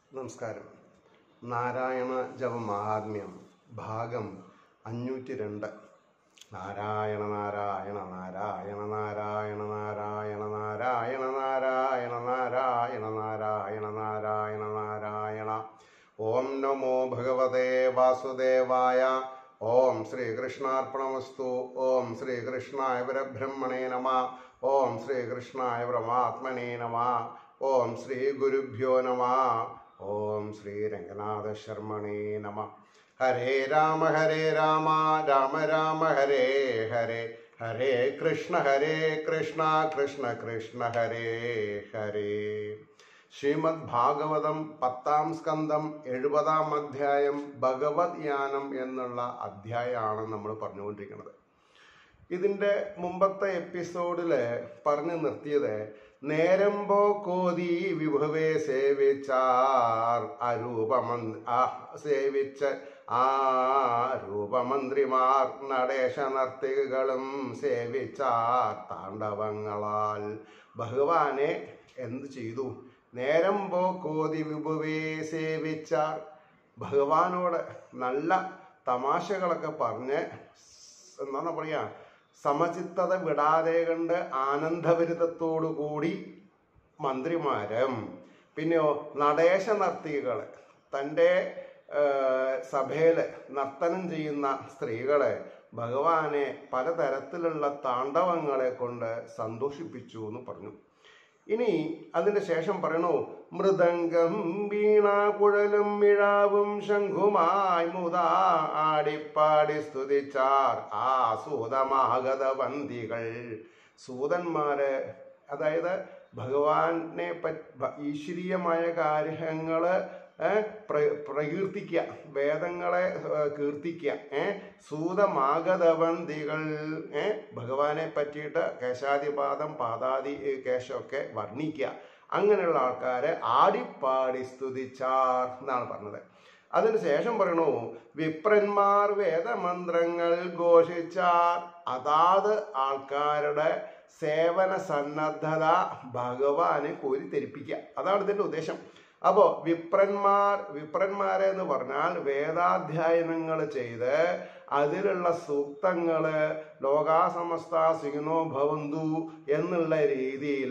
നമസ്കാരം നാരായണ ജപമഹാത്മ്യം ഭാഗം അഞ്ഞൂറ്റി രണ്ട് നാരായണ നാരായണ നാരായണ നാരായണ നാരായണ നാരായണ നാരായണ നാരായണ നാരായണ നാരായണ നാരായണ ഓം നമോ ഭഗവതേ വാസുദേവായ ഓം ശ്രീകൃഷ്ണാർപ്പണമസ്തു ഓം ശ്രീകൃഷ്ണായ പരബ്രഹ്മണേ നമ ഓം ശ്രീകൃഷ്ണായ പരമാത്മനേ നമ ഓം ശ്രീ ഗുരുഭ്യോ നമ ഓം ശ്രീ രംഗനാഥ ശർമ്മണേ നമ ഹരേ രാമ ഹരേ രാമ രാമ രാമ ഹരേ ഹരേ ഹരേ കൃഷ്ണ ഹരേ കൃഷ്ണ കൃഷ്ണ കൃഷ്ണ ഹരേ ഹരേ ശ്രീമദ് ഭാഗവതം പത്താം സ്കന്ധം എഴുപതാം അധ്യായം ഭഗവത് യാനം എന്നുള്ള അധ്യായമാണ് നമ്മൾ പറഞ്ഞുകൊണ്ടിരിക്കുന്നത് ഇതിൻ്റെ മുമ്പത്തെ എപ്പിസോഡില് പറഞ്ഞു നിർത്തിയത് നേരമ്പോ കോതി വിഭവേ സേവിച്ചാർ അരൂപമന് ആ സേവിച്ച ആ രൂപമന്ത്രിമാർ നടേശ നർത്തികളും സേവിച്ചാർ താണ്ഡവങ്ങളാൽ ഭഗവാനെ എന്ത് ചെയ്തു നേരമ്പോ കോതി വിഭവേ സേവിച്ചാർ ഭഗവാനോട് നല്ല തമാശകളൊക്കെ പറഞ്ഞ് എന്താണ് പറയാ സമചിത്തത വിടാതെ കണ്ട് ആനന്ദഭരിതത്തോടു കൂടി മന്ത്രിമാരും പിന്നെയോ നടേശ നർത്തികൾ തൻ്റെ സഭയിൽ നർത്തനം ചെയ്യുന്ന സ്ത്രീകളെ ഭഗവാനെ പലതരത്തിലുള്ള താണ്ഡവങ്ങളെ കൊണ്ട് സന്തോഷിപ്പിച്ചു എന്ന് പറഞ്ഞു ഇനി അതിന്റെ ശേഷം പറയണു മൃദംഗം വീണ കുഴലും മിഴാവും ശംഖുമായി മുതാ ആടിപ്പാടി സ്തുതിച്ചാർ ആ സൂതമാഗത വന്തികൾ സൂതന്മാര് അതായത് ഭഗവാനെ പറ്റി ഈശ്വരീയമായ കാര്യങ്ങള് ഏഹ് പ്ര- പ്രകീർത്തിക്കുക വേദങ്ങളെ ഏഹ് കീർത്തിക്കുക ഏഹ് സൂതമാഗതവന്തികൾ ഏഹ് ഭഗവാനെ പറ്റിയിട്ട് കേശാദിപാദം പാദാദി ഏഹ് കേശമൊക്കെ വർണ്ണിക്കുക അങ്ങനെയുള്ള ആൾക്കാരെ ആടിപ്പാടി സ്തുതിച്ചാർ എന്നാണ് പറഞ്ഞത് അതിനുശേഷം പറയണു വിപ്രന്മാർ വേദമന്ത്രങ്ങൾ ഘോഷിച്ചാർ അതാത് ആൾക്കാരുടെ സേവന സന്നദ്ധത ഭഗവാന് കോരിത്തെരിപ്പിക്കുക അതാണ് ഇതിന്റെ ഉദ്ദേശം അപ്പോ വിപ്രന്മാർ വിപ്രന്മാരെ എന്ന് പറഞ്ഞാൽ വേദാധ്യയനങ്ങൾ ചെയ്ത് അതിലുള്ള സൂക്തങ്ങള് ലോകാസമസ്ത സിഗ്നോ ഭവന്തു എന്നുള്ള രീതിയിൽ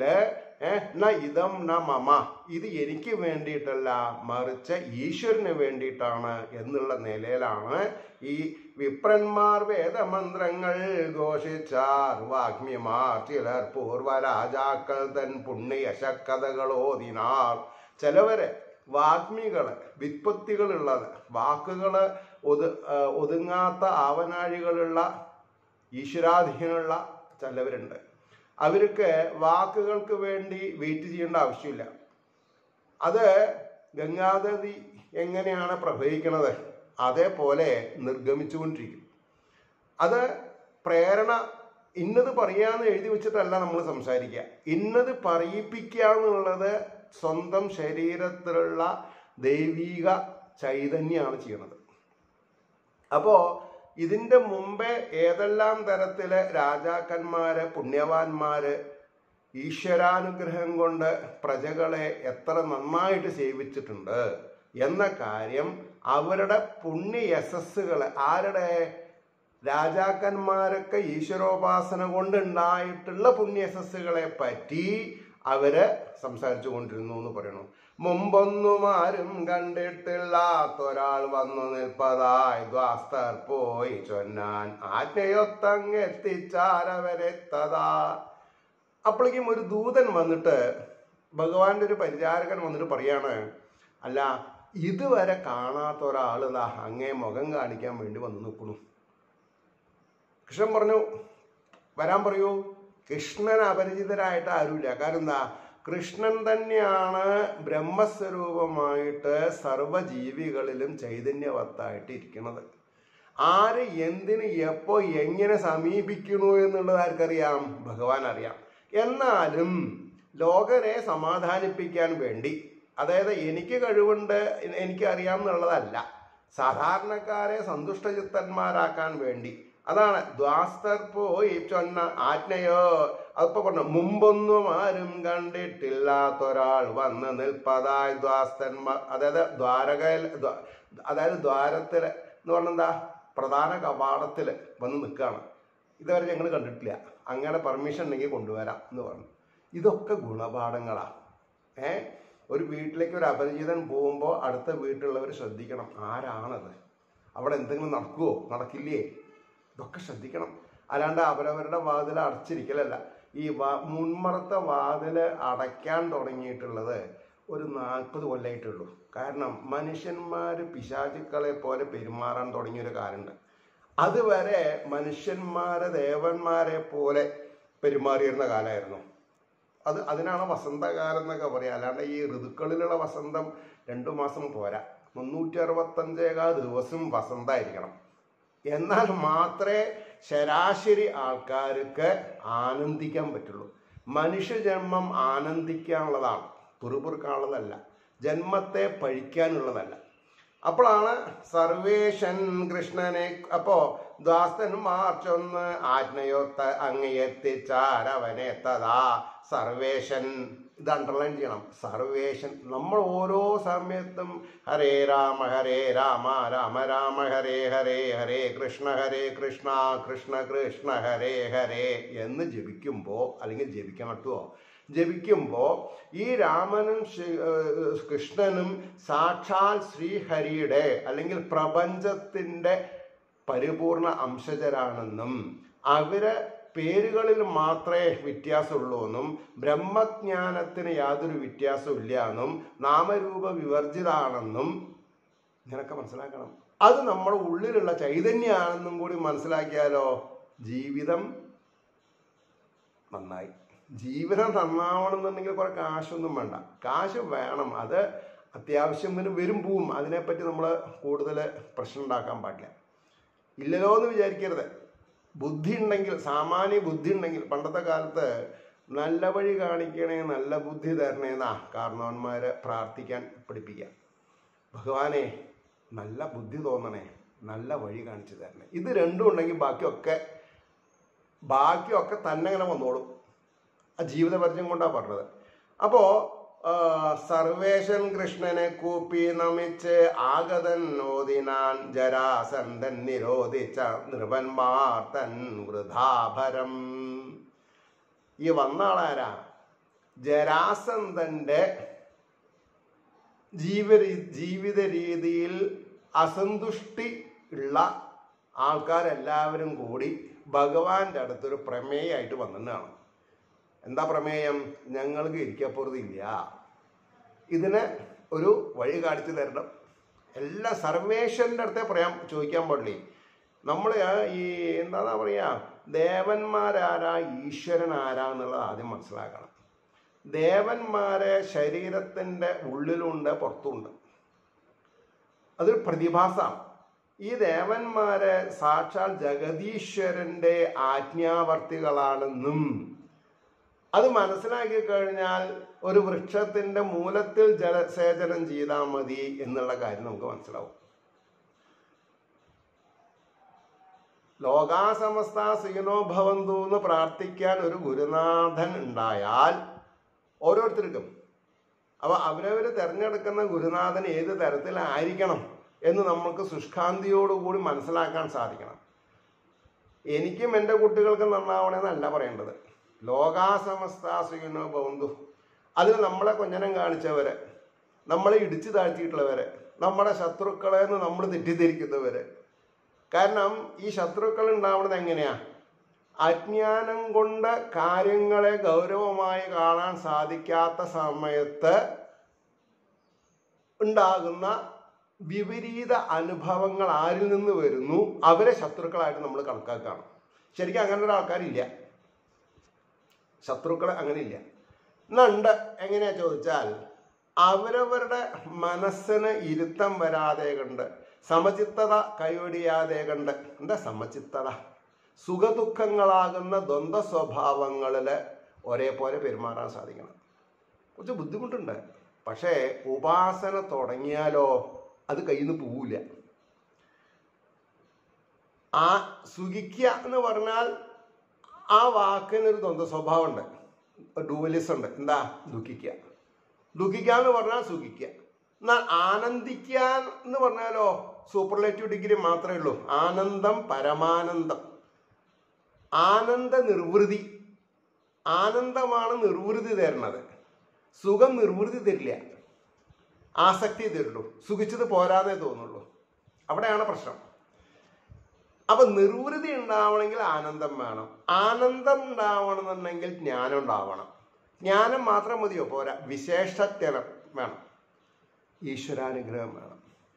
ന ഇതം ന മമ ഇത് എനിക്ക് വേണ്ടിയിട്ടല്ല മറിച്ച് ഈശ്വരന് വേണ്ടിയിട്ടാണ് എന്നുള്ള നിലയിലാണ് ഈ വിപ്രന്മാർ വേദമന്ത്രങ്ങൾ ഘോഷിച്ചാർ വാഗ്മിമാർ ചിലർ പൂർവ രാജാക്കൾ തൻ പുണ്യശക്കഥകൾ ഓതിനാർ ചിലവര് വാഗ്മികള് വിത്പത്തികളുള്ളത് വാക്കുകള് ഒതു ആ, ഒതുങ്ങാത്ത ആവനാഴികളുള്ള ഈശ്വരാധീനമുള്ള ചിലവരുണ്ട് അവർക്ക് വാക്കുകൾക്ക് വേണ്ടി വെയിറ്റ് ചെയ്യേണ്ട ആവശ്യമില്ല അത് ഗംഗാനദി എങ്ങനെയാണ് പ്രവഹിക്കുന്നത് അതേപോലെ നിർഗമിച്ചുകൊണ്ടിരിക്കും അത് പ്രേരണ ഇന്നത് പറയാന്ന് എഴുതി വെച്ചിട്ടല്ല നമ്മൾ സംസാരിക്കുക ഇന്നത് പറയിപ്പിക്കുക എന്നുള്ളത് സ്വന്തം ശരീരത്തിലുള്ള ദൈവീക ചൈതന്യമാണ് ചെയ്യുന്നത് അപ്പോ ഇതിന്റെ മുമ്പേ ഏതെല്ലാം തരത്തില് രാജാക്കന്മാര് പുണ്യവാന്മാര് ഈശ്വരാനുഗ്രഹം കൊണ്ട് പ്രജകളെ എത്ര നന്നായിട്ട് സേവിച്ചിട്ടുണ്ട് എന്ന കാര്യം അവരുടെ പുണ്യ യശസ്സുകൾ ആരുടെ രാജാക്കന്മാരൊക്കെ ഈശ്വരോപാസന കൊണ്ടുണ്ടായിട്ടുള്ള പുണ്യയശസ്സുകളെ പറ്റി അവര് സംസാരിച്ചു കൊണ്ടിരുന്നു എന്ന് പറയുന്നു മുമ്പൊന്നും ആരും കണ്ടിട്ടില്ലാത്തൊരാൾ വന്നു നിൽപ്പതായി ദ്വാസ്തർ പോയി ചൊന്നാൻ ആജ്ഞയൊത്തങ്ങെത്തിച്ചാരവരെത്തതാ അപ്പോഴേക്കും ഒരു ദൂതൻ വന്നിട്ട് ഭഗവാന്റെ ഒരു പരിചാരകൻ വന്നിട്ട് പറയാണ് അല്ല ഇതുവരെ കാണാത്ത ഒരാൾ ഇതാ അങ്ങേ മുഖം കാണിക്കാൻ വേണ്ടി വന്നു നിൽക്കണു കൃഷ്ണൻ പറഞ്ഞു വരാൻ പറയൂ കൃഷ്ണൻ അപരിചിതരായിട്ട് ആരുമില്ല കാരണം എന്താ കൃഷ്ണൻ തന്നെയാണ് ബ്രഹ്മസ്വരൂപമായിട്ട് സർവജീവികളിലും ചൈതന്യവത്തായിട്ട് ഇരിക്കുന്നത് ആര് എന്തിന് എപ്പോ എങ്ങനെ സമീപിക്കണു എന്നുള്ളത് ആർക്കറിയാം ഭഗവാൻ അറിയാം എന്നാലും ലോകരെ സമാധാനിപ്പിക്കാൻ വേണ്ടി അതായത് എനിക്ക് കഴിവുണ്ട് എനിക്ക് അറിയാം എന്നുള്ളതല്ല സാധാരണക്കാരെ സന്തുഷ്ടചിത്തന്മാരാക്കാൻ വേണ്ടി അതാണ് ദ്വാസ്തർ പോയി ചൊന്ന ആജ്ഞയോ അതിപ്പോ പറഞ്ഞു മുമ്പൊന്നും ആരും കണ്ടിട്ടില്ലാത്തൊരാൾ വന്ന് നിൽപ്പതായി ദ്വാസ്തന്മാർ അതായത് ദ്വാരകയിൽ ദ്വാ- അതായത് ദ്വാരത്തില് എന്ന് പറഞ്ഞാൽ എന്താ പ്രധാന കവാടത്തില് വന്ന് നിൽക്കുകയാണ് ഇതുവരെ ഞങ്ങൾ കണ്ടിട്ടില്ല അങ്ങനെ പെർമിഷൻ ഉണ്ടെങ്കിൽ കൊണ്ടുവരാം എന്ന് പറഞ്ഞു ഇതൊക്കെ ഗുണപാഠങ്ങളാ ഏ ഒരു വീട്ടിലേക്ക് ഒരു അപരിചിതൻ പോകുമ്പോൾ അടുത്ത വീട്ടിലുള്ളവർ ശ്രദ്ധിക്കണം ആരാണത് അവിടെ എന്തെങ്കിലും നടക്കുവോ നടക്കില്ലേ ഇതൊക്കെ ശ്രദ്ധിക്കണം അല്ലാണ്ട് അവരവരുടെ വാതിൽ അടച്ചിരിക്കലല്ല ഈ വാ മുൻമറത്തെ വാതിൽ അടയ്ക്കാൻ തുടങ്ങിയിട്ടുള്ളത് ഒരു നാൽപ്പത് കൊല്ലമായിട്ടുള്ളൂ കാരണം മനുഷ്യന്മാർ പിശാചുക്കളെ പോലെ പെരുമാറാൻ തുടങ്ങിയൊരു കാലമുണ്ട് അതുവരെ മനുഷ്യന്മാരെ ദേവന്മാരെ പോലെ പെരുമാറിയിരുന്ന കാലമായിരുന്നു അത് അതിനാണ് വസന്തകാലം എന്നൊക്കെ പറയുക അല്ലാണ്ട് ഈ ഋതുക്കളിലുള്ള വസന്തം രണ്ടു മാസം പോരാ മുന്നൂറ്റി അറുപത്തഞ്ചേകാൽ ദിവസം വസന്തമായിരിക്കണം എന്നാൽ മാത്രമേ ശരാശരി ആൾക്കാർക്ക് ആനന്ദിക്കാൻ പറ്റുള്ളൂ മനുഷ്യജന്മം ആനന്ദിക്കാനുള്ളതാണ് പിറുപിറുക്കാനുള്ളതല്ല ജന്മത്തെ പഴിക്കാനുള്ളതല്ല അപ്പോഴാണ് സർവേശൻ കൃഷ്ണനെ അപ്പോ ദാസന്മാർ ചൊന്ന് ആജ്ഞയൊത്ത അങ്ങയെത്തിച്ചാരവനെ തഥാ സർവേശൻ ഇത് അണ്ടർലൈൻ ചെയ്യണം സർവേശൻ നമ്മൾ ഓരോ സമയത്തും ഹരേ രാമ ഹരേ രാമ രാമ രാമ ഹരേ ഹരേ ഹരേ കൃഷ്ണ ഹരേ കൃഷ്ണ കൃഷ്ണ കൃഷ്ണ ഹരേ ഹരേ എന്ന് ജപിക്കുമ്പോൾ അല്ലെങ്കിൽ ജപിക്കാൻ പറ്റുമോ ജപിക്കുമ്പോൾ ഈ രാമനും ശ്രീ- ഏഹ് കൃഷ്ണനും സാക്ഷാൽ ശ്രീഹരിയുടെ അല്ലെങ്കിൽ പ്രപഞ്ചത്തിന്റെ പരിപൂർണ അംശജരാണെന്നും അവര് പേരുകളിൽ മാത്രമേ വ്യത്യാസമുള്ളൂ എന്നും ബ്രഹ്മജ്ഞാനത്തിന് യാതൊരു വ്യത്യാസവും ഇല്ല എന്നും നാമരൂപ വിവർജിതാണെന്നും ഇങ്ങനൊക്കെ മനസ്സിലാക്കണം അത് നമ്മുടെ ഉള്ളിലുള്ള ചൈതന്യമാണെന്നും കൂടി മനസ്സിലാക്കിയാലോ ജീവിതം നന്നായി ജീവിതം നന്നാവണമെന്നുണ്ടെങ്കിൽ കുറെ കാശൊന്നും വേണ്ട കാശ് വേണം അത് അത്യാവശ്യം പിന്നെ വരും പോവും അതിനെപ്പറ്റി നമ്മൾ കൂടുതൽ പ്രശ്നം ഉണ്ടാക്കാൻ പാടില്ല ഇല്ലല്ലോ എന്ന് വിചാരിക്കരുത് ബുദ്ധി ഉണ്ടെങ്കിൽ സാമാന്യ ബുദ്ധി ഉണ്ടെങ്കിൽ പണ്ടത്തെ കാലത്ത് നല്ല വഴി കാണിക്കണേ നല്ല ബുദ്ധി തരണേന്നാ കാരണവന്മാരെ പ്രാർത്ഥിക്കാൻ പഠിപ്പിക്കുക ഭഗവാനെ നല്ല ബുദ്ധി തോന്നണേ നല്ല വഴി കാണിച്ചു തരണേ ഇത് രണ്ടും ഉണ്ടെങ്കിൽ ബാക്കിയൊക്കെ ബാക്കിയൊക്കെ തന്നെ ഇങ്ങനെ വന്നോളും ആ ജീവിത പരിചയം കൊണ്ടാണ് പറഞ്ഞത് അപ്പോ ആ, സർവേശൻ കൃഷ്ണനെ കൂപ്പി നമിച്ച് ആഗതൻ ഓതിനാൻ ജരാസന്ധൻ നിരോധിച്ച നൃപന്മാർ തൻ വൃഥാഭരം ഈ വന്ന ആളാരാ ജരാസന്ധന്റെ ജീവ ജീവിത രീതിയിൽ അസന്തുഷ്ടി ഉള്ള ആൾക്കാരെല്ലാവരും കൂടി ഭഗവാന്റെ അടുത്തൊരു പ്രമേയമായിട്ട് വന്നിട്ടാണ് എന്താ പ്രമേയം ഞങ്ങൾക്ക് ഇരിക്കപ്പുറത്തില്ല ഇതിന് ഒരു വഴി കാണിച്ചു തരണം എല്ലാ സർവേശ്വരൻ്റെ അടുത്തേ പറയാൻ ചോദിക്കാൻ പാടില്ലേ നമ്മൾ ഈ എന്താ പറയാ ദേവന്മാരാരാ ഈശ്വരൻ ആരാ എന്നുള്ളത് ആദ്യം മനസ്സിലാക്കണം ദേവന്മാരെ ശരീരത്തിൻ്റെ ഉള്ളിലുണ്ട് പുറത്തുണ്ട് അതൊരു പ്രതിഭാസമാണ് ഈ ദേവന്മാരെ സാക്ഷാൽ ജഗദീശ്വരന്റെ ആജ്ഞാവർത്തികളാണെന്നും അത് മനസ്സിലാക്കി കഴിഞ്ഞാൽ ഒരു വൃക്ഷത്തിന്റെ മൂലത്തിൽ ജലസേചനം ചെയ്താൽ മതി എന്നുള്ള കാര്യം നമുക്ക് മനസ്സിലാവും ലോകാസമസ്ത സുഖിനോ ഭവന്തു എന്ന് പ്രാർത്ഥിക്കാൻ ഒരു ഗുരുനാഥൻ ഉണ്ടായാൽ ഓരോരുത്തർക്കും അപ്പൊ അവരവര് തിരഞ്ഞെടുക്കുന്ന ഗുരുനാഥൻ ഏത് തരത്തിലായിരിക്കണം എന്ന് നമുക്ക് ശുഷ്കാന്തിയോടുകൂടി മനസ്സിലാക്കാൻ സാധിക്കണം എനിക്കും എൻ്റെ കുട്ടികൾക്കും നന്നാവണമെന്നല്ല പറയേണ്ടത് ലോകാസമസ്താസുഖിനോ ബന്ധു അതിൽ നമ്മളെ കൊഞ്ഞനം കാണിച്ചവരെ നമ്മളെ ഇടിച്ചു താഴ്ത്തിയിട്ടുള്ളവരെ നമ്മുടെ ശത്രുക്കളെ എന്ന് നമ്മൾ തെറ്റിദ്ധരിക്കുന്നവര് കാരണം ഈ ശത്രുക്കൾ ഉണ്ടാവുന്നത് എങ്ങനെയാ അജ്ഞാനം കൊണ്ട് കാര്യങ്ങളെ ഗൗരവമായി കാണാൻ സാധിക്കാത്ത സമയത്ത് ഉണ്ടാകുന്ന വിപരീത അനുഭവങ്ങൾ ആരിൽ നിന്ന് വരുന്നു അവരെ ശത്രുക്കളായിട്ട് നമ്മൾ കണക്കാക്കുകയാണ് ശരിക്കും അങ്ങനെ ഒരു ആൾക്കാരില്ല ശത്രുക്കൾ അങ്ങനെ ഇല്ല എന്നുണ്ട് എങ്ങനെയാ ചോദിച്ചാൽ അവരവരുടെ മനസ്സിന് ഇരുത്തം വരാതെ കണ്ട് സമചിത്തത കൈവടിയാതെ കണ്ട് എന്താ സമചിത്തത സുഖദുഃഖങ്ങളാകുന്ന ദ്വന്ദ്വ സ്വഭാവങ്ങളിൽ ഒരേപോലെ പെരുമാറാൻ സാധിക്കണം കുറച്ച് ബുദ്ധിമുട്ടുണ്ട് പക്ഷേ ഉപാസന തുടങ്ങിയാലോ അത് കയ്യിൽ നിന്ന് പോവില്ല ആ സുഖിക്കുക എന്ന് പറഞ്ഞാൽ ആ വാക്കിനൊരു ദ്വന്ദ് സ്വഭാവമുണ്ട് ഡുവലിസം ഉണ്ട് എന്താ ദുഃഖിക്കുക ദുഃഖിക്കുക എന്ന് പറഞ്ഞാൽ സുഖിക്കുക എന്നാൽ ആനന്ദിക്കാൻ എന്ന് പറഞ്ഞാലോ സൂപ്പർലേറ്റീവ് ഡിഗ്രി മാത്രമേ ഉള്ളൂ ആനന്ദം പരമാനന്ദം ആനന്ദ നിർവൃതി ആനന്ദമാണ് നിർവൃതി തരുന്നത് സുഖം നിർവൃതി തരില്ല ആസക്തി തരുള്ളൂ സുഖിച്ചത് പോരാന്നേ തോന്നുള്ളൂ അവിടെയാണ് പ്രശ്നം അപ്പൊ നിർവൃതി ഉണ്ടാവണമെങ്കിൽ ആനന്ദം വേണം ആനന്ദം ഉണ്ടാവണമെന്നുണ്ടെങ്കിൽ ജ്ഞാനം ഉണ്ടാവണം ജ്ഞാനം മാത്രം മതിയോ പോരാ വിശേഷജ്ഞനം വേണം ഈശ്വരാനുഗ്രഹം വേണം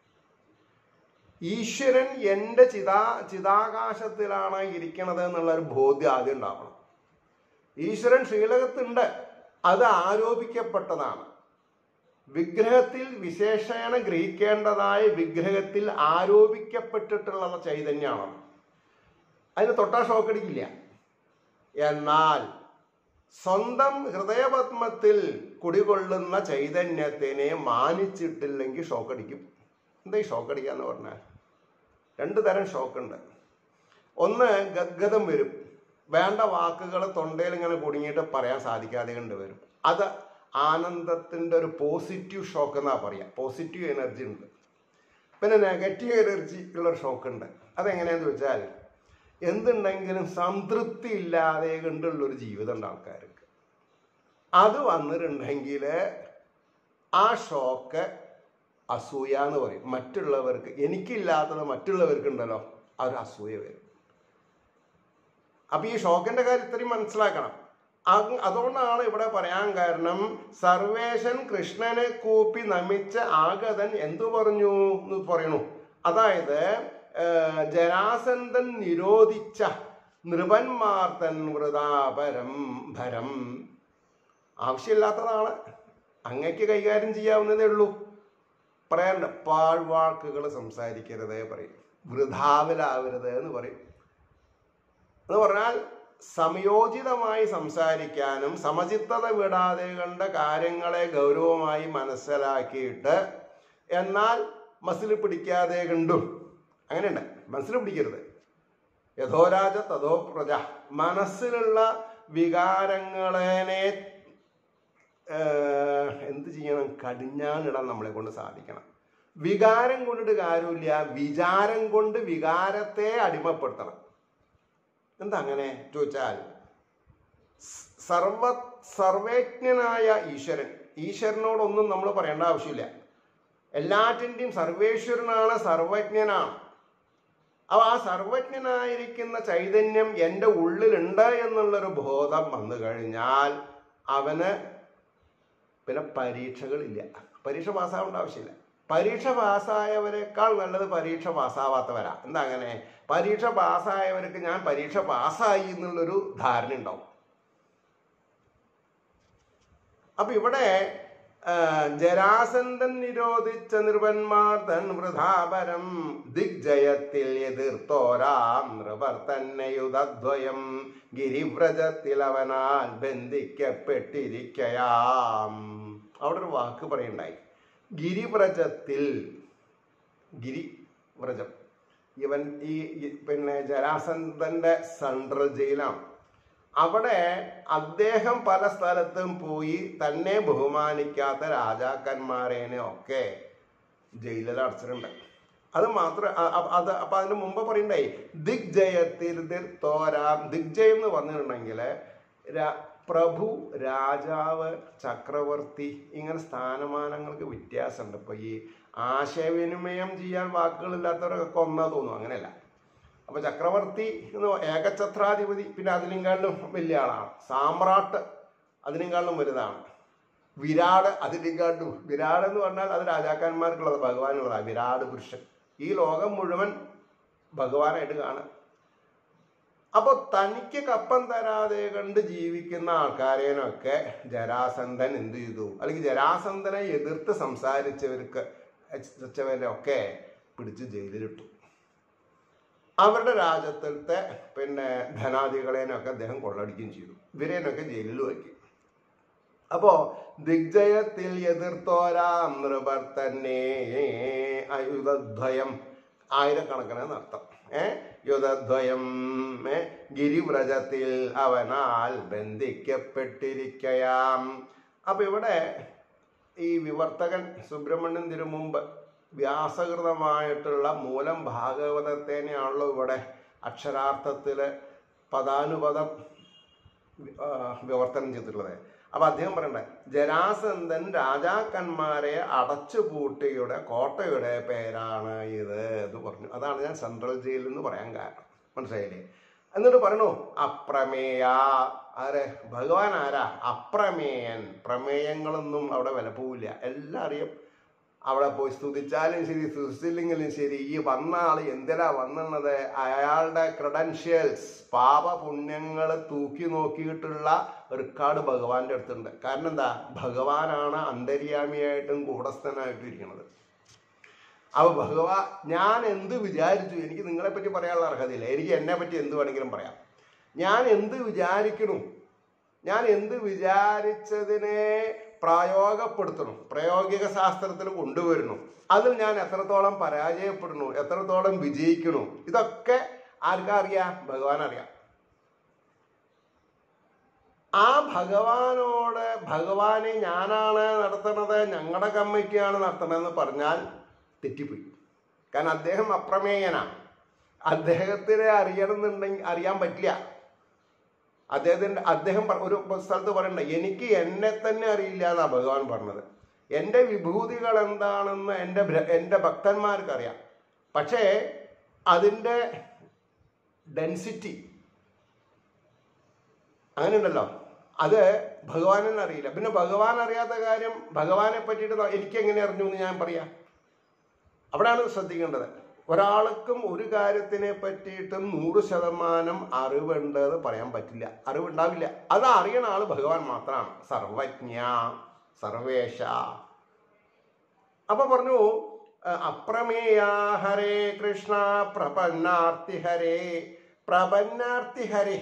ഈശ്വരൻ എൻ്റെ ചിതാ ചിതാകാശത്തിലാണ് ഇരിക്കണത് എന്നുള്ള ഒരു ബോധ്യം ആദ്യം ഉണ്ടാവണം ഈശ്വരൻ ശ്രീലകത്തുണ്ട് അത് ആരോപിക്കപ്പെട്ടതാണ് വിഗ്രഹത്തിൽ വിശേഷേണ ഗ്രഹിക്കേണ്ടതായ വിഗ്രഹത്തിൽ ആരോപിക്കപ്പെട്ടിട്ടുള്ള ചൈതന്യമാണ് അതിന് തൊട്ടാ ഷോക്കടിക്കില്ല എന്നാൽ സ്വന്തം ഹൃദയപത്മത്തിൽ കുടികൊള്ളുന്ന ചൈതന്യത്തിനെ മാനിച്ചിട്ടില്ലെങ്കിൽ ഷോക്കടിക്കും എന്താ ഈ ഷോക്കടിക്കുക എന്ന് പറഞ്ഞാൽ രണ്ട് തരം ഷോക്കുണ്ട് ഒന്ന് ഗദ്ഗതം വരും വേണ്ട വാക്കുകൾ തൊണ്ടയിൽ ഇങ്ങനെ കുടുങ്ങിയിട്ട് പറയാൻ സാധിക്കാതെ കൊണ്ട് വരും അത് ആനന്ദത്തിൻ്റെ ഒരു പോസിറ്റീവ് ഷോക്ക് എന്നാ പറയാ പോസിറ്റീവ് എനർജി ഉണ്ട് പിന്നെ നെഗറ്റീവ് എനർജി ഉള്ള ഷോക്ക് ഉണ്ട് അതെങ്ങനെയാന്ന് വെച്ചാൽ എന്തുണ്ടെങ്കിലും സംതൃപ്തി ഇല്ലാതെ കണ്ടുള്ളൊരു ജീവിതം ഉണ്ട് ആൾക്കാർക്ക് അത് വന്നിട്ടുണ്ടെങ്കിൽ ആ ഷോക്ക് അസൂയ എന്ന് പറയും മറ്റുള്ളവർക്ക് എനിക്കില്ലാത്തത് മറ്റുള്ളവർക്ക് ഉണ്ടല്ലോ ആ ഒരു അസൂയ വരും അപ്പൊ ഈ ഷോക്കിന്റെ കാര്യം ഇത്രയും മനസ്സിലാക്കണം അത് അതുകൊണ്ടാണ് ഇവിടെ പറയാൻ കാരണം സർവേശൻ കൃഷ്ണനെ കൂപ്പി നമിച്ച ആഗതൻ എന്തു പറഞ്ഞു എന്ന് പറയണു അതായത് ഏർ, ജരാസന്ധൻ നിരോധിച്ച നൃപന്മാർത്തൻ വൃതാപരം ഭരം ആവശ്യമില്ലാത്തതാണ് അങ്ങക്ക് കൈകാര്യം ചെയ്യാവുന്നതേ ഉള്ളൂ പറയാറുണ്ട് പാഴ്വാക്കുകൾ സംസാരിക്കരുത് പറയും വൃഥാവിലാവരുത് എന്ന് പറയും എന്ന് പറഞ്ഞാൽ സംയോജിതമായി സംസാരിക്കാനും സമചിത്തത വിടാതെ കണ്ട കാര്യങ്ങളെ ഗൗരവമായി മനസ്സിലാക്കിയിട്ട് എന്നാൽ മസിൽ പിടിക്കാതെ കണ്ടും അങ്ങനെയുണ്ട് മനസ്സിൽ പിടിക്കരുത് യഥോരാജ തഥോ പ്രജ മനസ്സിലുള്ള വികാരങ്ങളെ ഏഹ്, എന്ത് ചെയ്യണം കടിഞ്ഞാണിടാൻ നമ്മളെ കൊണ്ട് സാധിക്കണം വികാരം കൊണ്ടിട്ട് കാര്യമില്ല വിചാരം കൊണ്ട് വികാരത്തെ അടിമപ്പെടുത്തണം എന്താ അങ്ങനെ ചോദിച്ചാൽ സ് സർവ സർവേജ്ഞനായ ഈശ്വരൻ ഈശ്വരനോടൊന്നും നമ്മൾ പറയേണ്ട ആവശ്യമില്ല എല്ലാറ്റിൻ്റെയും സർവേശ്വരനാണ് സർവജ്ഞനാണ് അപ്പൊ ആ സർവജ്ഞനായിരിക്കുന്ന ചൈതന്യം എൻ്റെ ഉള്ളിലുണ്ട് എന്നുള്ളൊരു ബോധം വന്നു കഴിഞ്ഞാൽ അവന് പിന്നെ പരീക്ഷകളില്ല പരീക്ഷ പാസ്സാവേണ്ട ആവശ്യമില്ല പരീക്ഷ പാസ്സായവരെക്കാൾ നല്ലത് പരീക്ഷ പാസ്സാവാത്തവരാ എന്താ അങ്ങനെ പരീക്ഷ പാസ്സായവർക്ക് ഞാൻ പരീക്ഷ പാസ്സായി എന്നുള്ളൊരു ധാരണ ഉണ്ടാവും അപ്പൊ ഇവിടെ ആ, ജരാസന്ധൻ നിരോധിച്ച നൃപന്മാർ തൻ വൃഥാപരം ദിഗ്ജയത്തിൽ എതിർത്തോരാം നൃപർ തന്നെയുതദ്വയം ഗിരിവ്രജത്തിൽ അവനാൽ ബന്ധിക്കപ്പെട്ടിരിക്കയാം അവിടെ ഒരു വാക്ക് പറയണ്ടായി ഗിരിവ്രജത്തിൽ ഗിരിവ്രജം ഇവൻ ഈ ഈ പിന്നെ ജരാസന്ധന്റെ സെൻട്രൽ ജയിലാണ് അവിടെ അദ്ദേഹം പല സ്ഥലത്തും പോയി തന്നെ ബഹുമാനിക്കാത്ത രാജാക്കന്മാരേനെ ഒക്കെ ജയിലിൽ അടച്ചിട്ടുണ്ട് അത് മാത്രം അ- അ- അത് അപ്പൊ അതിന് മുമ്പ് പറയണ്ടായി ദിഗ്ജയത്തിൽ തോരാം ദിഗ്ജയം എന്ന് പറഞ്ഞിട്ടുണ്ടെങ്കിൽ പ്രഭു രാജാവ് ചക്രവർത്തി ഇങ്ങനെ സ്ഥാനമാനങ്ങൾക്ക് വ്യത്യാസമുണ്ട് ഇപ്പൊ ഈ ആശയവിനിമയം ചെയ്യാൻ വാക്കുകളില്ലാത്തവരൊക്കെ കൊന്നാ തോന്നും അങ്ങനെയല്ല അപ്പൊ ചക്രവർത്തി എന്ന് ഏകഛത്രാധിപതി പിന്നെ അതിനേക്കാളിലും വലിയ ആളാണ് സാമ്രാട്ട് അതിനേക്കാളിലും വലുതാണ് വിരാട് അതിനേക്കാളും വിരാട് എന്ന് പറഞ്ഞാൽ അത് രാജാക്കന്മാർക്കുള്ളത് ഭഗവാനുള്ളതാണ് വിരാട് പുരുഷൻ ഈ ലോകം മുഴുവൻ ഭഗവാനായിട്ട് കാണുക അപ്പൊ തനിക്ക് കപ്പം തരാതെ കണ്ട് ജീവിക്കുന്ന ആൾക്കാരേനൊക്കെ ജരാസന്ധൻ എന്ത് ചെയ്തു അല്ലെങ്കിൽ ജരാസന്ധനെ എതിർത്ത് സംസാരിച്ചവർക്ക് ഒക്കെ പിടിച്ച് ജയിലിലിട്ടു അവരുടെ രാജ്യത്തിലത്തെ പിന്നെ ധനാദികളേനൊക്കെ അദ്ദേഹം കൊള്ളടിക്കുകയും ചെയ്തു ഇവരേനൊക്കെ ജയിലിൽ വയ്ക്കും അപ്പോ ദിഗ്ജയത്തിൽ എതിർത്തോരാം നൃപർ തന്നെ ആയുധദ്വയം ആയിരക്കണക്കിന് എന്നർത്ഥം ഏ യുധദ്വയം ഏ ഗിരിവ്രജത്തിൽ അവനാൽ ബന്ധിക്കപ്പെട്ടിരിക്കയാം അപ്പൊ ഇവിടെ ഈ വിവർത്തകൻ സുബ്രഹ്മണ്യൻ തിരുമുമ്പ് വ്യാസകൃതമായിട്ടുള്ള മൂലം ഭാഗവതത്തേനെയാണല്ലോ ഇവിടെ അക്ഷരാർത്ഥത്തില് പദാനുപദം ആ, വിവർത്തനം ചെയ്തിട്ടുള്ളത് അപ്പൊ അദ്ദേഹം പറയണ്ടേ ജരാസന്ധൻ രാജാക്കന്മാരെ അടച്ചുപൂട്ടിയുടെ കോട്ടയുടെ പേരാണ് ഇത് എന്ന് പറഞ്ഞു അതാണ് ഞാൻ സെൻട്രൽ ജയിലിൽ എന്ന് പറയാൻ കാരണം മനസ്സിലായില്ലേ എന്നിട്ട് പറയണു അപ്രമേയ ആരെ ഭഗവാൻ ആരാ അപ്രമേയൻ പ്രമേയങ്ങളൊന്നും അവിടെ വില പോവില്ല എല്ലാം അറിയാം അവിടെ പോയി സ്തുതിച്ചാലും ശരി സ്തുതിച്ചില്ലെങ്കിലും ശരി ഈ വന്ന ആള് എന്തിനാ വന്നത് അയാളുടെ ക്രെഡൻഷ്യൽസ് പാപപുണ്യങ്ങൾ തൂക്കി നോക്കിയിട്ടുള്ള റെക്കോർഡ് ഭഗവാന്റെ അടുത്തുണ്ട് കാരണം എന്താ ഭഗവാനാണ് അന്തര്യാമിയായിട്ടും കൂടസ്ഥനായിട്ടും ഇരിക്കുന്നത് അപ്പൊ ഭഗവാ ഞാൻ എന്ത് വിചാരിച്ചു എനിക്ക് നിങ്ങളെ പറ്റി പറയാനുള്ള അർഹതയില്ല എനിക്ക് എന്നെ പറ്റി എന്ത് വേണമെങ്കിലും പറയാം ഞാൻ എന്ത് വിചാരിക്കണു ഞാൻ എന്ത് വിചാരിച്ചതിനെ പ്രായോഗപ്പെടുത്തണം പ്രായോഗിക ശാസ്ത്രത്തിൽ കൊണ്ടുവരുന്നു അതിൽ ഞാൻ എത്രത്തോളം പരാജയപ്പെടുന്നു എത്രത്തോളം വിജയിക്കണു ഇതൊക്കെ ആർക്കാ അറിയാം ഭഗവാൻ അറിയാം ആ ഭഗവാനോട് ഭഗവാനെ ഞാനാണ് നടത്തുന്നത് ഞങ്ങളുടെ കമ്മിറ്റിയാണ് നടത്തണതെന്ന് പറഞ്ഞാൽ തെറ്റിപ്പോയി കാരണം അദ്ദേഹം അപ്രമേയനാണ് അദ്ദേഹത്തിനെ അറിയണമെന്നുണ്ടെങ്കിൽ അറിയാൻ പറ്റില്ല അദ്ദേഹത്തിന്റെ അദ്ദേഹം പ- ഒരു സ്ഥലത്ത് പറയണ്ട എനിക്ക് എന്നെ തന്നെ അറിയില്ല എന്നാ ഭഗവാൻ പറഞ്ഞത് എൻ്റെ വിഭൂതികൾ എന്താണെന്ന് എൻ്റെ ഭ്ര- എൻ്റെ ഭക്തന്മാർക്ക് അറിയാം പക്ഷേ അതിൻ്റെ ഡെൻസിറ്റി അങ്ങനെയുണ്ടല്ലോ അത് ഭഗവാനെന്ന് അറിയില്ല പിന്നെ ഭഗവാൻ അറിയാത്ത കാര്യം ഭഗവാനെ പറ്റിയിട്ട് ന- എനിക്ക് എങ്ങനെ അറിഞ്ഞു എന്ന് ഞാൻ പറയാം അവിടെയാണ് ശ്രദ്ധിക്കേണ്ടത് ഒരാൾക്കും ഒരു കാര്യത്തിനെ പറ്റിയിട്ടും നൂറ് ശതമാനം അറിവുണ്ടെന്ന് പറയാൻ പറ്റില്ല അറിവുണ്ടാവില്ല അത് അറിയണ ആള് ഭഗവാൻ മാത്രമാണ് സർവജ്ഞ സർവേശ അപ്പൊ പറഞ്ഞു അഹ് അപ്രമേയ ഹരേ കൃഷ്ണ പ്രപന്നാർത്തി ഹരേ പ്രപന്നാർത്തി ഹരേ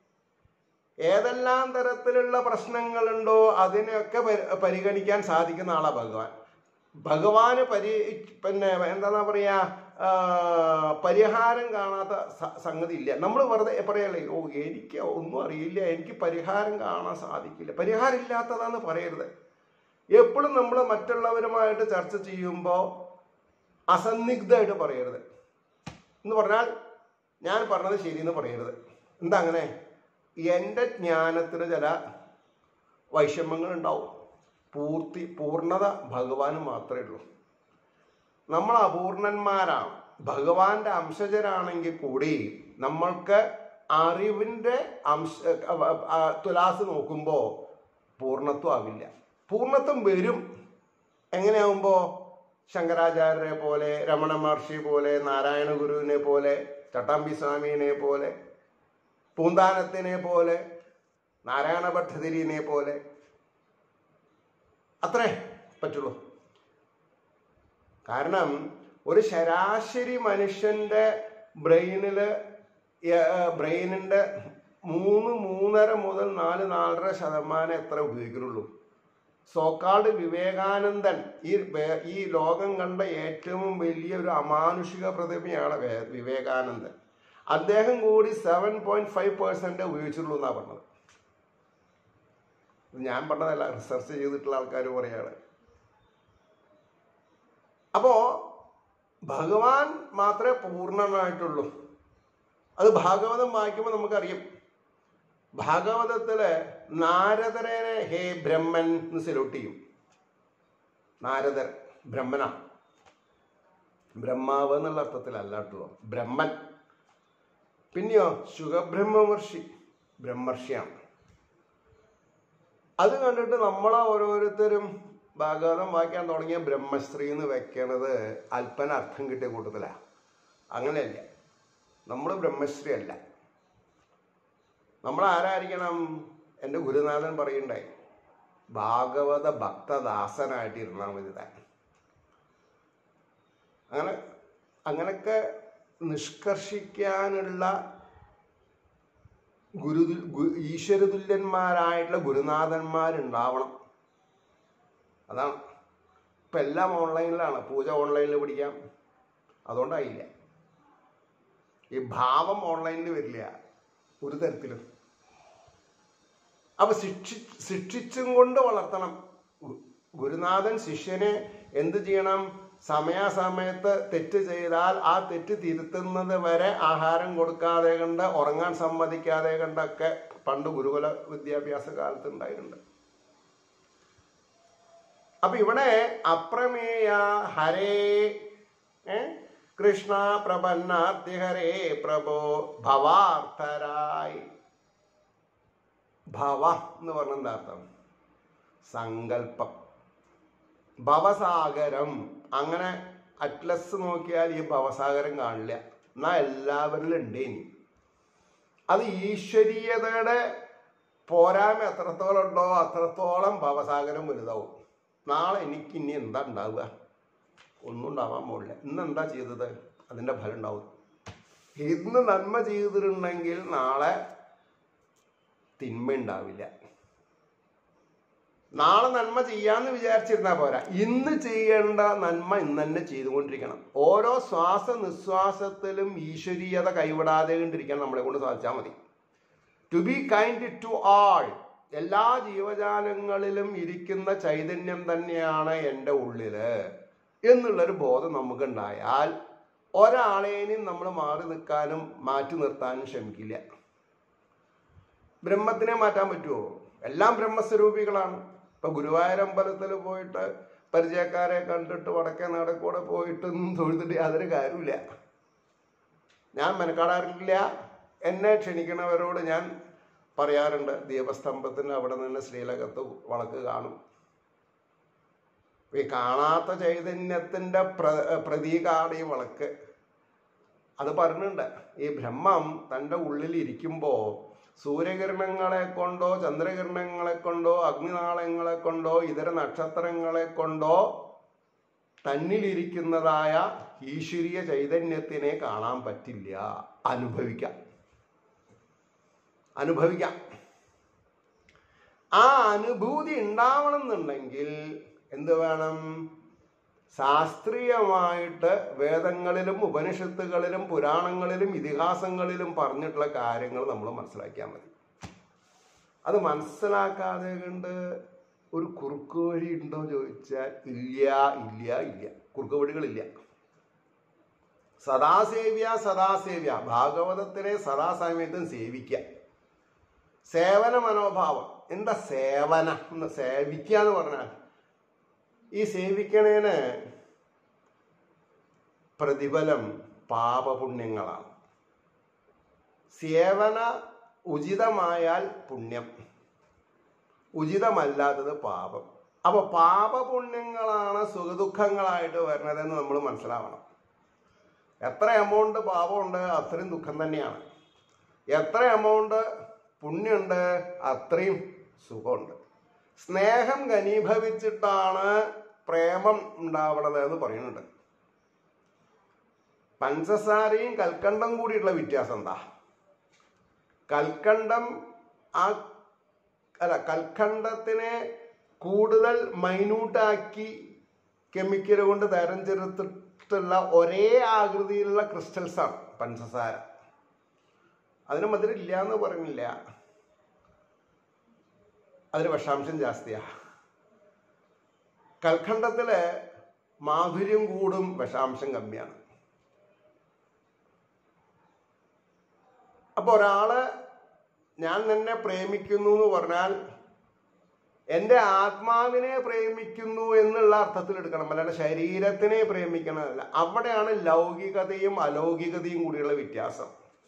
ഏതെല്ലാം തരത്തിലുള്ള പ്രശ്നങ്ങളുണ്ടോ അതിനെയൊക്കെ പരി- പരിഗണിക്കാൻ സാധിക്കുന്ന ആളാ ഭഗവാൻ ഭഗവാന് പരി പിന്നെ എന്താ പറയാ ആ, പരിഹാരം കാണാത്ത സ- സംഗതി ഇല്ല നമ്മൾ വെറുതെ പറയല്ലേ ഓ എനിക്ക് ഒന്നും അറിയില്ല എനിക്ക് പരിഹാരം കാണാൻ സാധിക്കില്ല പരിഹാരം ഇല്ലാത്തതാന്ന് പറയരുത് എപ്പോഴും നമ്മൾ മറ്റുള്ളവരുമായിട്ട് ചർച്ച ചെയ്യുമ്പോൾ അസന്നിഗ്ധമായിട്ട് പറയരുത് എന്ന് പറഞ്ഞാൽ ഞാൻ പറഞ്ഞത് ശരിയെന്ന് പറയരുത് എന്താ അങ്ങനെ എൻ്റെ ജ്ഞാനത്തിന് ചില വൈഷമ്യങ്ങൾ ഉണ്ടാവും പൂർത്തി പൂർണ്ണത ഭഗവാന് മാത്രമേ ഉള്ളൂ നമ്മൾ അപൂർണന്മാരാണ് ഭഗവാന്റെ അംശജരാണെങ്കിൽ കൂടി നമ്മൾക്ക് അറിവിൻ്റെ അംശ ആ, തുലാസ് നോക്കുമ്പോൾ പൂർണ്ണത്വം ആവില്ല പൂർണ്ണത്വം വരും എങ്ങനെയാവുമ്പോൾ ശങ്കരാചാര്യരെ പോലെ രമണ മഹർഷി പോലെ നാരായണ ഗുരുവിനെ പോലെ ചട്ടാമ്പി സ്വാമിനെ പോലെ പൂന്താനത്തിനെ പോലെ നാരായണ ഭട്ടതിരിനെ പോലെ അത്രേ പറ്റുള്ളൂ കാരണം ഒരു ശരാശരി മനുഷ്യന്റെ ബ്രെയിനില് ബ്രെയിനിന്റെ മൂന്ന് മൂന്നര മുതൽ നാല് നാലര ശതമാനം എത്ര ഉപയോഗിക്കുന്നുള്ളൂ സോക്കാൾഡ് വിവേകാനന്ദൻ ഈ വേ- ഈ ലോകം കണ്ട ഏറ്റവും വലിയ ഒരു അമാനുഷിക പ്രതിഭയാണ് വേ- വിവേകാനന്ദൻ അദ്ദേഹം കൂടി സെവൻ പോയിന്റ് ഫൈവ് പെർസെന്റ് ഉപയോഗിച്ചുള്ളൂ എന്നാ പറഞ്ഞത് ഇത് ഞാൻ പറഞ്ഞതല്ല റിസർച്ച് ചെയ്തിട്ടുള്ള ആൾക്കാർ പറയാണ് അപ്പോ ഭഗവാൻ മാത്രമേ പൂർണ്ണനായിട്ടുള്ളൂ അത് ഭാഗവതം വായിക്കുമ്പോൾ നമുക്കറിയാം ഭാഗവതത്തില് നാരദരെ ഹേ ബ്രഹ്മൻ എന്ന് സെലൂട്ട് ചെയ്യും നാരദർ ബ്രഹ്മനാ ബ്രഹ്മാവ് എന്നുള്ള അർത്ഥത്തിലല്ല കേട്ടോ ബ്രഹ്മൻ പിന്നെയോ സുഖബ്രഹ്മമർഷി ബ്രഹ്മർഷിയാണ് അത് കണ്ടിട്ട് നമ്മളെ ഓരോരുത്തരും ഭാഗവതം വായിക്കാൻ തുടങ്ങിയ ബ്രഹ്മശ്രീ എന്ന് വെക്കണത് അല്പന അർത്ഥം കിട്ടിയ കൂട്ടത്തിലാ അങ്ങനെയല്ല നമ്മൾ ബ്രഹ്മശ്രീ അല്ല നമ്മൾ ആരായിരിക്കണം എൻ്റെ ഗുരുനാഥൻ പറയുണ്ടായി ഭാഗവത ഭക്തദാസനായിട്ട് ഇരുന്നാൽ മതി താൻ അങ്ങനെ അങ്ങനൊക്കെ നിഷ്കർഷിക്കാനുള്ള ഗുരു ഗു- ഈശ്വരതുല്യന്മാരായിട്ടുള്ള ഗുരുനാഥന്മാരുണ്ടാവണം അതാണ് ഇപ്പം എല്ലാം ഓൺലൈനിലാണ് പൂജ ഓൺലൈനിൽ പിടിക്കാം അതുകൊണ്ടായില്ല ഈ ഭാവം ഓൺലൈനിൽ വരില്ല ഒരു തരത്തിലും അപ്പൊ ശിക്ഷി ശിക്ഷിച്ചും കൊണ്ട് വളർത്തണം ഗു- ഗുരുനാഥൻ ശിഷ്യനെ എന്ത് ചെയ്യണം സമയാസമയത്ത് തെറ്റ് ചെയ്താൽ ആ തെറ്റ് തിരുത്തുന്നത് വരെ ആഹാരം കൊടുക്കാതെ കണ്ട് ഉറങ്ങാൻ സമ്മതിക്കാതെ കണ്ടൊക്കെ പണ്ട് ഗുരുകുല വിദ്യാഭ്യാസ കാലത്ത് ഉണ്ടായിട്ടുണ്ട് അപ്പൊ ഇവിടെ അപ്രമേയ ഹരേ ഏ? കൃഷ്ണ പ്രപന്നാർത്തി ഹരേ പ്രഭോ ഭവാർത്ഥരായി ഭവ എന്ന് പറഞ്ഞ എന്താ അർത്ഥം സങ്കല്പം ഭവസാഗരം അങ്ങനെ അറ്റ്ലസ് നോക്കിയാൽ ഈ ഭവസാഗരം കാണില്ല എന്നാ എല്ലാവരിലും ഉണ്ട് ഇനി അത് ഈശ്വരീയതയുടെ പോരായ്മ എത്രത്തോളം ഉണ്ടോ അത്രത്തോളം ഭവസാഗരം വലുതാവും നാളെ എനിക്ക് ഇനി എന്താ ഉണ്ടാവുക ഒന്നും ഉണ്ടാവാൻ പോകില്ല ഇന്ന് എന്താ ചെയ്തത് അതിൻ്റെ ഫലം ഉണ്ടാവും ഇന്ന് നന്മ ചെയ്തിട്ടുണ്ടെങ്കിൽ നാളെ തിന്മ ഉണ്ടാവില്ല നാളെ നന്മ ചെയ്യാന്ന് വിചാരിച്ചിരുന്നാ പോരാ ഇന്ന് ചെയ്യേണ്ട നന്മ ഇന്ന് തന്നെ ചെയ്തുകൊണ്ടിരിക്കണം ഓരോ ശ്വാസ നിശ്വാസത്തിലും ഈശ്വരീയത കൈവിടാതെ കൊണ്ടിരിക്കാൻ നമ്മളെ കൊണ്ട് സാധിച്ചാൽ മതി to be kind to all എല്ലാ ജീവജാലങ്ങളിലും ഇരിക്കുന്ന ചൈതന്യം തന്നെയാണ് എൻ്റെ ഉള്ളില് എന്നുള്ളൊരു ബോധം നമുക്കുണ്ടായാൽ ഒരാളേനും നമ്മൾ മാറി നിൽക്കാനും മാറ്റി നിർത്താനും ശ്രമിക്കില്ല ബ്രഹ്മത്തിനെ മാറ്റാൻ പറ്റുമോ എല്ലാം ബ്രഹ്മസ്വരൂപികളാണ് ഇപ്പൊ ഗുരുവായൂരമ്പലത്തിൽ പോയിട്ട് പരിചയക്കാരെ കണ്ടിട്ട് വടക്കേ നാടക്കൂടെ പോയിട്ടൊന്നും തൊഴുതിട്ട് യാതൊരു കാര്യമില്ല ഞാൻ മെനക്കാടാറില്ല എന്നെ ക്ഷണിക്കണവരോട് ഞാൻ പറയാറുണ്ട് ദീപസ്തംഭത്തിന് അവിടെ നിന്ന് ശ്രീലകത്ത് വളക്ക് കാണും ഈ കാണാത്ത ചൈതന്യത്തിന്റെ പ്ര പ്രതീകമാണ് ഈ വളക്ക് അത് പറഞ്ഞിട്ടുണ്ട് ഈ ബ്രഹ്മം തൻ്റെ ഉള്ളിൽ ഇരിക്കുമ്പോൾ സൂര്യകിരണങ്ങളെ കൊണ്ടോ ചന്ദ്രകിരണങ്ങളെ കൊണ്ടോ അഗ്നിനാളങ്ങളെ കൊണ്ടോ ഇതര നക്ഷത്രങ്ങളെ കൊണ്ടോ തന്നിലിരിക്കുന്നതായ ഈശ്വരീയ ചൈതന്യത്തിനെ കാണാൻ പറ്റില്ല അനുഭവിക്കാം അനുഭവിക്കാം ആ അനുഭൂതി ഉണ്ടാവണം എന്നുണ്ടെങ്കിൽ എന്ത് വേണം ശാസ്ത്രീയമായിട്ട് വേദങ്ങളിലും ഉപനിഷത്തുകളിലും പുരാണങ്ങളിലും ഇതിഹാസങ്ങളിലും പറഞ്ഞിട്ടുള്ള കാര്യങ്ങൾ നമ്മൾ മനസ്സിലാക്കിയാൽ മതി അത് മനസ്സിലാക്കാതെ കണ്ട് ഒരു കുറുക്ക് വഴി ഉണ്ടോ ചോദിച്ചാൽ ഇല്ല ഇല്ല ഇല്ല കുറുക്ക് വഴികളില്ല സദാസേവ്യ സദാസേവ്യ ഭാഗവതത്തിനെ സദാസമയത്തും സേവിക്കുക സേവന മനോഭാവം എന്താ സേവന എന്ന് സേവിക്കുക എന്ന് പറഞ്ഞാൽ ഈ സേവിക്കണേന് പ്രതിഫലം പാപപുണ്യങ്ങളാണ് സേവന ഉചിതമായാൽ പുണ്യം ഉചിതമല്ലാത്തത് പാപം അപ്പൊ പാപപുണ്യങ്ങളാണ് സുഖദുഃഖങ്ങളായിട്ട് വരുന്നതെന്ന് നമ്മൾ മനസ്സിലാവണം എത്ര എമൗണ്ട് പാപമുണ്ട് അത്രയും ദുഃഖം തന്നെയാണ് എത്ര എമൗണ്ട് പുണ്യമുണ്ട് അത്രയും സുഖമുണ്ട് സ്നേഹം ഘനീഭവിച്ചിട്ടാണ് പ്രേമം ഉണ്ടാവണത് എന്ന് പറയുന്നുണ്ട് പഞ്ചസാരയും കൽക്കണ്ടം കൂടിയുള്ള വ്യത്യാസം എന്താ കൽക്കണ്ടം ആ അല്ല കൽക്കണ്ടത്തിനെ കൂടുതൽ മൈന്യൂട്ടാക്കി കെമിക്കൽ കൊണ്ട് തരം ചെറുത്തിട്ടുള്ള ഒരേ ആകൃതിയിലുള്ള ക്രിസ്റ്റൽസ് ആണ് പഞ്ചസാര അതിന് മധുരം ഇല്ല എന്ന് പറയുന്നില്ല അതിന് വിഷാംശം ജാസ്തിയാ കൽഖണ്ഡത്തില് മാധുര്യം കൂടും വിഷാംശം കമ്മിയാണ് അപ്പൊ ഒരാള് ഞാൻ നിന്നെ പ്രേമിക്കുന്നു എന്ന് പറഞ്ഞാൽ എൻ്റെ ആത്മാവിനെ പ്രേമിക്കുന്നു എന്നുള്ള അർത്ഥത്തിൽ എടുക്കണം അല്ലാണ്ട് ശരീരത്തിനെ പ്രേമിക്കണമല്ല അവിടെയാണ് ലൗകികതയും അലൗകികതയും കൂടിയുള്ള വ്യത്യാസം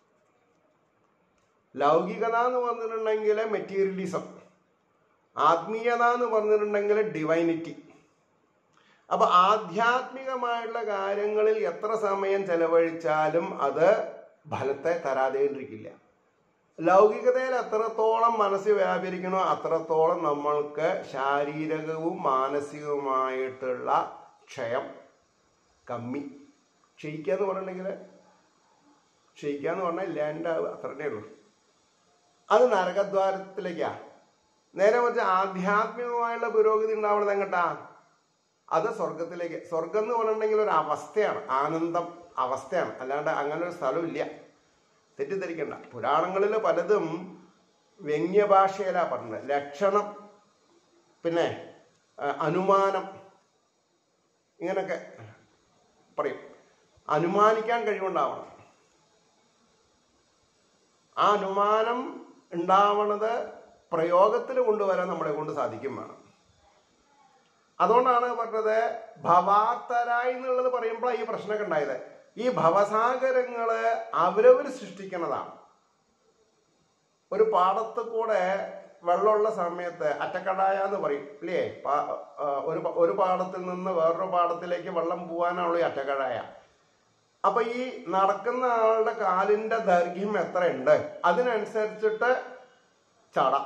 ലൗകികത എന്ന് പറഞ്ഞിട്ടുണ്ടെങ്കിൽ മെറ്റീരിയലിസം ആത്മീയത എന്ന് പറഞ്ഞിട്ടുണ്ടെങ്കിൽ ഡിവൈനിറ്റി അപ്പൊ ആധ്യാത്മികമായിട്ടുള്ള കാര്യങ്ങളിൽ എത്ര സമയം ചെലവഴിച്ചാലും അത് ഫലത്തെ തരാതെയിരിക്കില്ല ലൗകികതയിൽ എത്രത്തോളം മനസ്സ് വ്യാപരിക്കണോ അത്രത്തോളം നമ്മൾക്ക് ശാരീരികവും മാനസികവുമായിട്ടുള്ള ക്ഷയം കമ്മി ക്ഷയിക്കുക എന്ന് പറഞ്ഞിട്ടുണ്ടെങ്കിൽ ക്ഷയിക്കുക എന്ന് പറഞ്ഞാൽ ഇല്ലാണ്ടാവുക അത്രേ ഉള്ളൂ അത് നരകദ്വാരത്തിലേക്കാ നേരെ മറിച്ച് ആധ്യാത്മികമായുള്ള പുരോഗതി ഉണ്ടാവണത് എങ്ങട്ടാ അത് സ്വർഗത്തിലേക്ക് സ്വർഗം എന്ന് പറഞ്ഞിട്ടുണ്ടെങ്കിൽ ഒരു അവസ്ഥയാണ് ആനന്ദം അവസ്ഥയാണ് അല്ലാണ്ട് അങ്ങനെ ഒരു സ്ഥലമില്ല തെറ്റിദ്ധരിക്കണ്ട പുരാണങ്ങളിൽ പലതും വ്യംഗ്യഭാഷയിലാ പറഞ്ഞത് ലക്ഷണം പിന്നെ ആ, അനുമാനം ഇങ്ങനൊക്കെ പറയും അനുമാനിക്കാൻ കഴിവുണ്ടാവണം ആ അനുമാനം ഉണ്ടാവണത് പ്രയോഗത്തിൽ കൊണ്ടുവരാൻ നമ്മളെ കൊണ്ട് സാധിക്കും വേണം അതുകൊണ്ടാണ് പറഞ്ഞത് ഭവാത്തരായി എന്നുള്ളത് പറയുമ്പോൾ ഈ പ്രശ്നമൊക്കെ ഉണ്ടായത് ഈ ഭവസാഗരങ്ങള് അവരവർ സൃഷ്ടിക്കുന്നതാണ് ഒരു പാടത്ത് കൂടെ വെള്ളമുള്ള സമയത്ത് അറ്റക്കടായ എന്ന് പറയും ഇല്ലേ പാ- ആ, ഒരു പ- ഒരു പാടത്തിൽ നിന്ന് വേറൊരു പാടത്തിലേക്ക് വെള്ളം പോകാനാണല്ലോ ഈ അറ്റക്കടായ അപ്പൊ ഈ നടക്കുന്ന ആളുടെ കാലിന്റെ ദൈർഘ്യം എത്രയുണ്ട് അതിനനുസരിച്ചിട്ട് ചാടാം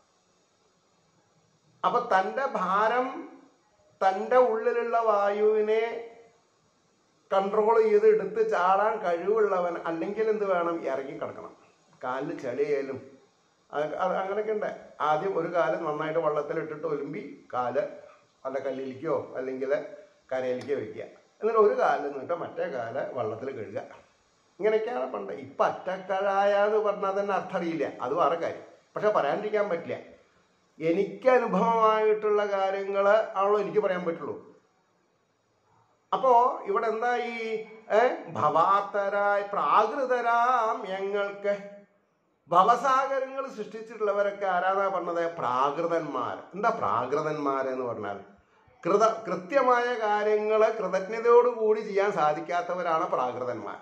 അപ്പൊ തന്റെ ഭാരം തന്റെ ഉള്ളിലുള്ള വായുവിനെ കൺട്രോൾ ചെയ്ത് എടുത്ത് ചാടാൻ കഴിവുള്ളവൻ അല്ലെങ്കിൽ എന്ത് വേണം ഇറങ്ങി കിടക്കണം കാലിൽ ചെളിയായാലും അത് അത് അങ്ങനെയൊക്കെ ഉണ്ട് ആദ്യം ഒരു കാല് നന്നായിട്ട് വെള്ളത്തിൽ ഇട്ടിട്ട് ഒലുമ്പി കാല് വല്ല കല്ലിലേക്കോ അല്ലെങ്കിൽ കരയിലേക്കോ വെക്കുക എന്നിട്ട് ഒരു കാലിൽ നിന്നിട്ട് മറ്റേ കാല് വെള്ളത്തിൽ കഴുകുക ഇങ്ങനെയൊക്കെയാണ് പണ്ട് ഇപ്പം അറ്റക്കഴായ എന്ന് പറഞ്ഞാൽ തന്നെ അർത്ഥം അറിയില്ല അത് വേറെ കാര്യം പക്ഷെ പറയാണ്ടിരിക്കാൻ പറ്റില്ല എനിക്ക് അനുഭവമായിട്ടുള്ള കാര്യങ്ങൾ ആണല്ലോ എനിക്ക് പറയാൻ പറ്റുള്ളൂ അപ്പോ ഇവിടെ എന്താ ഈ ഏ, ഭവാത്തരായ പ്രാകൃതരാം ഞങ്ങൾക്ക് ഭവസാഗരങ്ങൾ സൃഷ്ടിച്ചിട്ടുള്ളവരൊക്കെ ആരാധാ പറഞ്ഞത് പ്രാകൃതന്മാർ എന്താ പ്രാകൃതന്മാർ എന്ന് പറഞ്ഞാൽ കൃത കൃത്യമായ കാര്യങ്ങൾ കൃതജ്ഞതയോടുകൂടി ചെയ്യാൻ സാധിക്കാത്തവരാണ് പ്രാകൃതന്മാർ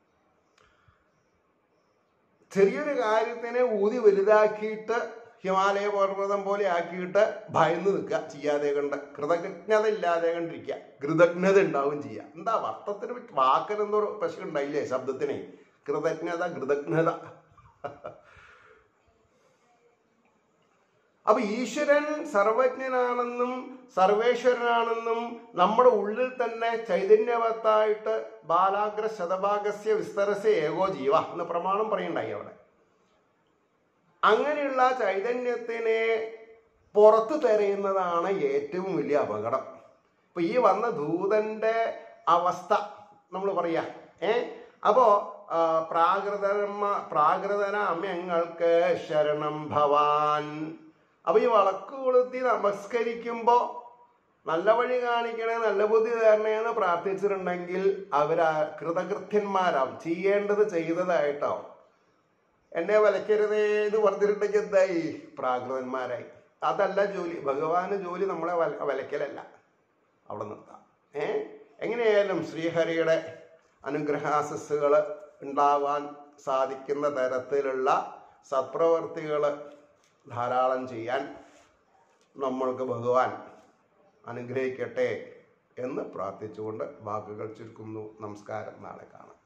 ചെറിയൊരു കാര്യത്തിനെ ഊതി വലുതാക്കിയിട്ട് ഹിമാലയ പർവ്വതം പോലെ ആക്കിയിട്ട് ഭയന്ന് നിൽക്കുക ചെയ്യാതെ കണ്ട് കൃതജ്ഞത ഇല്ലാതെ കണ്ടിരിക്കുക കൃതജ്ഞത ഉണ്ടാവും ചെയ്യുക എന്താ അർത്ഥത്തിന് വാക്കിനെന്തോ പ്രശ്നം ഉണ്ടായില്ലേ ശബ്ദത്തിനെ കൃതജ്ഞത കൃതജ്ഞത അപ്പൊ ഈശ്വരൻ സർവജ്ഞനാണെന്നും സർവേശ്വരനാണെന്നും നമ്മുടെ ഉള്ളിൽ തന്നെ ചൈതന്യവത്തായിട്ട് ബാലാഗ്ര ശതഭാഗസ്യ വിസ്തരസ്യ ഏകോ ജീവ എന്ന് പ്രമാണം പറയണ്ടായി അവിടെ അങ്ങനെയുള്ള ചൈതന്യത്തിനെ പുറത്തു തെരയുന്നതാണ് ഏറ്റവും വലിയ അപകടം ഇപ്പൊ ഈ വന്ന ദൂതന്റെ അവസ്ഥ നമ്മൾ പറയാ ഏ അപ്പോ ആ, പ്രാകൃതന്മ പ്രാകൃതന അമ്മങ്ങൾക്ക് ശരണം ഭവാൻ അപ്പൊ ഈ വളക്ക് കൊളുത്തി നമസ്കരിക്കുമ്പോ നല്ല വഴി കാണിക്കണേ നല്ല ബുദ്ധി തരണേ എന്ന് പ്രാർത്ഥിച്ചിട്ടുണ്ടെങ്കിൽ അവര് കൃതകൃത്യന്മാരാവും ചെയ്യേണ്ടത് ചെയ്തതായിട്ടാവും എന്നെ വലയ്ക്കരുതേ എന്ന് പറഞ്ഞിട്ടുണ്ടെങ്കിൽ എന്തായി പ്രാകൃതന്മാരായി അതല്ല ജോലി ഭഗവാന് ജോലി നമ്മളെ വല വലയ്ക്കലല്ല അവിടെ നിർത്താം ഏ എങ്ങനെയായാലും ശ്രീഹരിയുടെ അനുഗ്രഹാശസ്സുകൾ ഉണ്ടാവാൻ സാധിക്കുന്ന തരത്തിലുള്ള സത്പ്രവർത്തികൾ ധാരാളം ചെയ്യാൻ നമ്മൾക്ക് ഭഗവാൻ അനുഗ്രഹിക്കട്ടെ എന്ന് പ്രാർത്ഥിച്ചുകൊണ്ട് വാക്കുകൾ ചുരുക്കുന്നു നമസ്കാരം നാളെ കാണാം